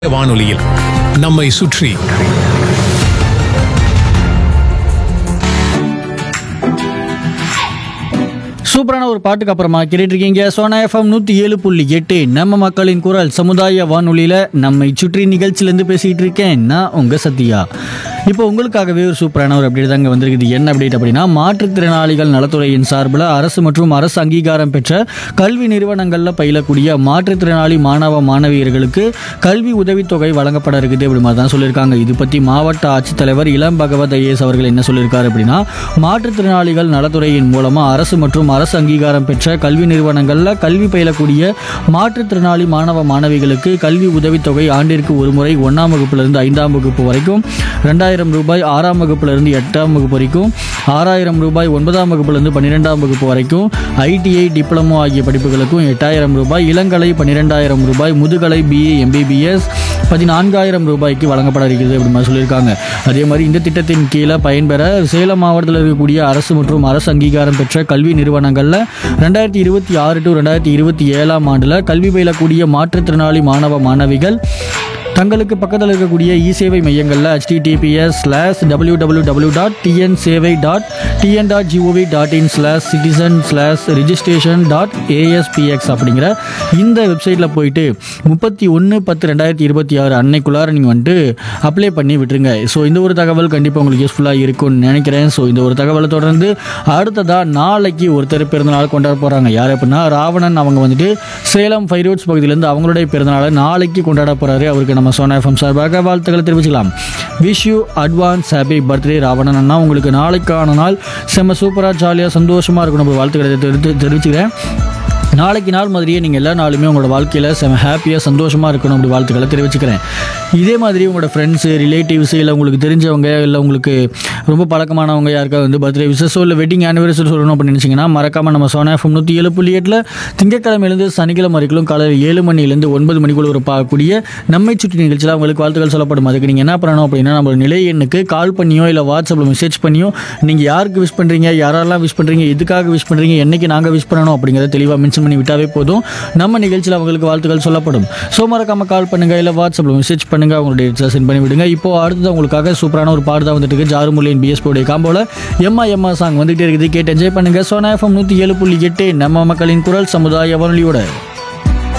வானொலியில் நம்மை சுற்றி சூப்பரான ஒரு பாட்டுக்கு அப்புறமா கேட்டுட்டு இருக்கீங்க சோனா எஃப்எம் நூற்றி ஏழு புள்ளி எட்டு நம்ம மக்களின் குரல் சமுதாய வானொலியில் நம்மை சுற்றி நிகழ்ச்சியிலேருந்து பேசிகிட்டு இருக்கேன் நான் உங்கள் சத்யா இப்போ உங்களுக்காகவே ஒரு சூப்பரான ஒரு அப்டேட் தாங்க வந்திருக்குது என்ன அப்டேட் அப்படின்னா மாற்றுத்திறனாளிகள் நலத்துறையின் சார்பில் அரசு மற்றும் அரசு அங்கீகாரம் பெற்ற கல்வி நிறுவனங்களில் பயிலக்கூடிய மாற்றுத்திறனாளி மாணவ மாணவியர்களுக்கு கல்வி உதவித்தொகை வழங்கப்பட இருக்குது அப்படி மாதிரி தான் சொல்லியிருக்காங்க இது பற்றி மாவட்ட ஆட்சித்தலைவர் இளம் பகவத் ஐஏஎஸ் அவர்கள் என்ன சொல்லியிருக்காரு அப்படின்னா மாற்றுத்திறனாளிகள் நலத்துறையின் மூலமாக அரசு மற்றும் அரசு அங்கீகாரம் பெற்ற கல்வி நிறுவனங்களில் கல்வி பயிலக்கூடிய மாற்றுத்திறனாளி மாணவ மாணவிகளுக்கு கல்வி உதவித்தொகை ஆண்டிற்கு ஒரு முறை ஒன்றாம் வகுப்பிலிருந்து ஐந்தாம் வகுப்பு வரைக்கும் ரெண்டாயிரம் ரூபாய் ஆறாம் வகுப்பிலிருந்து எட்டாம் வகுப்பு வரைக்கும் ஆறாயிரம் ரூபாய் ஒன்பதாம் வகுப்பிலிருந்து பன்னிரெண்டாம் வகுப்பு வரைக்கும் ஐடிஐ டிப்ளமோ ஆகிய படிப்புகளுக்கும் எட்டாயிரம் ரூபாய் இளங்கலை பன்னிரெண்டாயிரம் ரூபாய் முதுகலை பிஏ எம்பிபிஎஸ் பதினான்காயிரம் ரூபாய்க்கு வழங்கப்பட இருக்கிறது அப்படி மாதிரி சொல்லியிருக்காங்க அதே மாதிரி இந்த திட்டத்தின் கீழே பயன்பெற சேலம் மாவட்டத்தில் இருக்கக்கூடிய அரசு மற்றும் அரசு அங்கீகாரம் பெற்ற கல்வி நிறுவனங்களில் ரெண்டாயிரத்தி இருபத்தி ஆறு டு ரெண்டாயிரத்தி இருபத்தி ஏழாம் ஆண்டில் கல்வி பயிலக்கூடிய மாற்றுத்திறனாளி மாணவ மாணவிகள் தங்களுக்கு பக்கத்தில் இருக்கக்கூடிய இ சேவை மையங்களில் https slash W W W dot TN Sevai dot TN dot gov dot in slash citizen slash registration dot ASPX அப்படிங்கிற இந்த வெப்சைட்டில் போயிட்டு முப்பத்தி ஒன்று பத்து ரெண்டாயிரத்தி இருபத்தி ஆறு அன்னைக்குள்ளார நீங்கள் வந்துட்டு அப்ளை பண்ணி விட்டுருங்க ஸோ இந்த ஒரு தகவல் கண்டிப்பாக உங்களுக்கு யூஸ்ஃபுல்லாக இருக்கும்னு நினைக்கிறேன் ஸோ இந்த ஒரு தகவலை தொடர்ந்து அடுத்ததாக நாளைக்கு ஒருத்தர் பிறந்தநாள் கொண்டாட போகிறாங்க யார் அப்படின்னா ராவணன் அவங்க வந்துட்டு சேலம் ஃபைவ் ரோட்ஸ் பகுதியிலேருந்து அவங்களுடைய பிறந்தநாளை நாளைக்கு கொண்டாட போகிறாரு அவருக்கு நம்ம சோனா எஃப்எம் சார்பாக வாழ்த்துக்களை தெரிவிச்சுக்கலாம் wish you advance happy birthday Ravanan அண்ணா உங்களுக்கு நாளைக்கான நாள் செம்ம சூப்பராக ஜாலியாக சந்தோஷமாக இருக்கணும் அப்படி வாழ்த்துக்களை தெரிவித்து தெரிவிச்சுக்கிறேன் நாளைக்கு நாள் மாதிரியே நீங்கள் எல்லா நாளுமே உங்களோட வாழ்க்கையில் செம ஹாப்பியாக சந்தோஷமாக இருக்கணும் அப்படி வாழ்த்துக்களை தெரிவிச்சுக்கிறேன் இதே மாதிரி உங்களோட ஃப்ரெண்ட்ஸு ரிலேட்டிவ்ஸு இல்லை உங்களுக்கு தெரிஞ்சவங்க இல்லை உங்களுக்கு ரொம்ப பழக்கமானவங்க யாருக்காவது வந்து பர்த்டே விசேஷம் இல்லை வெட்டிங் ஆனிவர்சரி சொல்லணும் அப்படின்னு நினச்சிங்கன்னா மறக்காமல் நம்ம சோனா எஃப்எம் நூற்றி ஏழு புள்ளி எட்டில் திங்கக்கிழமையிலேருந்து சனிக்கிழமை வரைக்கும் காலையில் ஏழு மணிலேருந்து ஒன்பது மணிக்குள்ள ஒரு பார்க்கக்கூடிய நம்மை சுற்றி நிகழ்ச்சியில் உங்களுக்கு வாழ்த்துக்கள் சொல்லப்படும் அதுக்கு நீங்கள் என்ன பண்ணணும் அப்படின்னா நம்ம நிலை எண்ணுக்கு கால் பண்ணியோ இல்லை வாட்ஸ்அப்பில் மெசேஜ் பண்ணியோ நீங்கள் யாருக்கு விஷ் பண்ணுறீங்க யாரெல்லாம் விஷ் பண்ணுறீங்க எதுக்காக விஷ் பண்ணுறீங்க என்னைக்கு நாங்கள் விஷ் பண்ணணும் அப்படிங்கிறத தெளிவாக மென்ஷன் பண்ணி விட்டாவே போதும் நம்ம நிகழ்ச்சியில் அவங்களுக்கு வாழ்த்துக்கள் சொல்லப்படும் ஸோ மறக்காம கால் பண்ணுங்க இல்லை வாட்ஸ்அப்பில் மெசேஜ் பண்ணுங்க அவங்களுடைய டீட்டெயில்ஸ் சென்ட் பண்ணி விடுங்க இப்போ அடுத்தது உங்களுக்காக சூப்பரான ஒரு பாடு தான் வந்துட்டு இருக்கு ஜாருமுல்லின் பிஎஸ்பியோடைய காம்போல எம்மா எம்மா சாங் வந்துகிட்டே இருக்குது கேட்டு என்ஜாய் பண்ணுங்க சோனா எஃப்எம் நூற்றி ஏழு புள்ளி எட்டு நம்ம மக்களின் குரல் சமுதாய வானொலியோட